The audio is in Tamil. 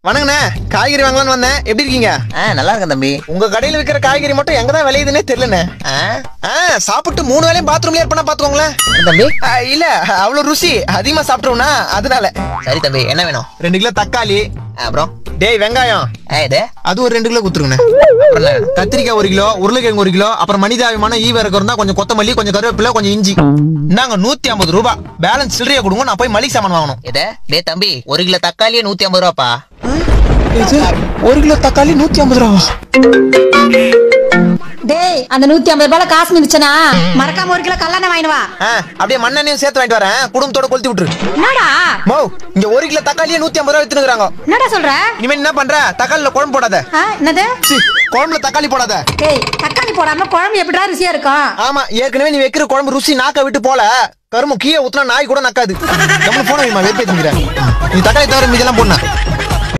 வணங்கண்ணே காய்கறி வாங்கலாம்னு வந்தேன் எப்படி இருக்கீங்க ஆ நல்லா இருக்கேன் தம்பி உங்க கடையில விக்கிற காய்கறி மட்டும் எங்க தான் விளையுதுன்னே தெரியலண்ணே ஆ ஆ சாப்பிட்டு மூணு வேளையும் பாத்ரூம்லயே இருப்பேனா பாத்துக்கோங்களேன் என்ன தம்பி ஆ, இல்ல அவ்வளவு ருசி அதிகமா சாப்பிட்டோம்னா அதனால சரி தம்பி என்ன வேணும் ரெண்டு கிலோ தக்காளி ஆ, அப்புறம் டேய் வெங்காயம் ஆ இது அது ஒரு ரெண்டு கிலோ கொடுத்துருங்கண்ணே அப்புறம் என்ன வேணும்? கத்திரிக்காய் ஒரு கிலோ உருளைக்கிழங்கு ஒரு கிலோ அப்புறம் மனிதாபிமான ஈ வேற இருந்தா கொஞ்சம் கொத்தமல்லி கொஞ்சம் கருவேப்பிலை கொஞ்சம் இஞ்சி இந்தாங்க நூத்தி ஐம்பது ரூபாய் பேலன்ஸ் சில்லறையா கொடுங்க நான் போய் மளிகை சாமான் வாங்கணும் இது டேய் தம்பி ஒரு கிலோ தக்காளியே நூத்தி ஐம்பது ரூபாப்பா இது ஒரு கிலோ தக்காளி நூத்தி ஐம்பது ரூபா டேய் அந்த நூத்தி ஐம்பது ரூபாய்ல காசு மிந்துச்சனா மறக்காம ஒரு கிலோ கல்லெண்ணெய் வாங்கிட்டு வா அப்படியே மண்ணெண்ணையும் சேர்த்து வாங்கிட்டு வரேன் குடும்பத்தோட கொளுத்தி விட்டுரு என்னடா மோ இங்க ஒரு கிலோ தக்காளியே நூத்தி ஐம்பது ரூபா வித்துனுக்குறாங்க என்னடா சொல்ற இனிமே என்ன பண்ற தக்காளில குழம்பு போடாத ஆ, என்னது சீ, குழம்புல தக்காளி போடாத டேய் தக்காளி போடாம குழம்பு எப்படிடா ருசியா இருக்கும் ஆமா ஏற்கனவே நீ வைக்கிற குழம்பு ருசி நாக்க விட்டு போல கரும்பு கீழே ஊத்துனா நாய் கூட நக்காது நம்ம போன வெறுப்பே திங்கிறேன் நீ தக்காளி தவிர மீதெல்லாம் போடணும்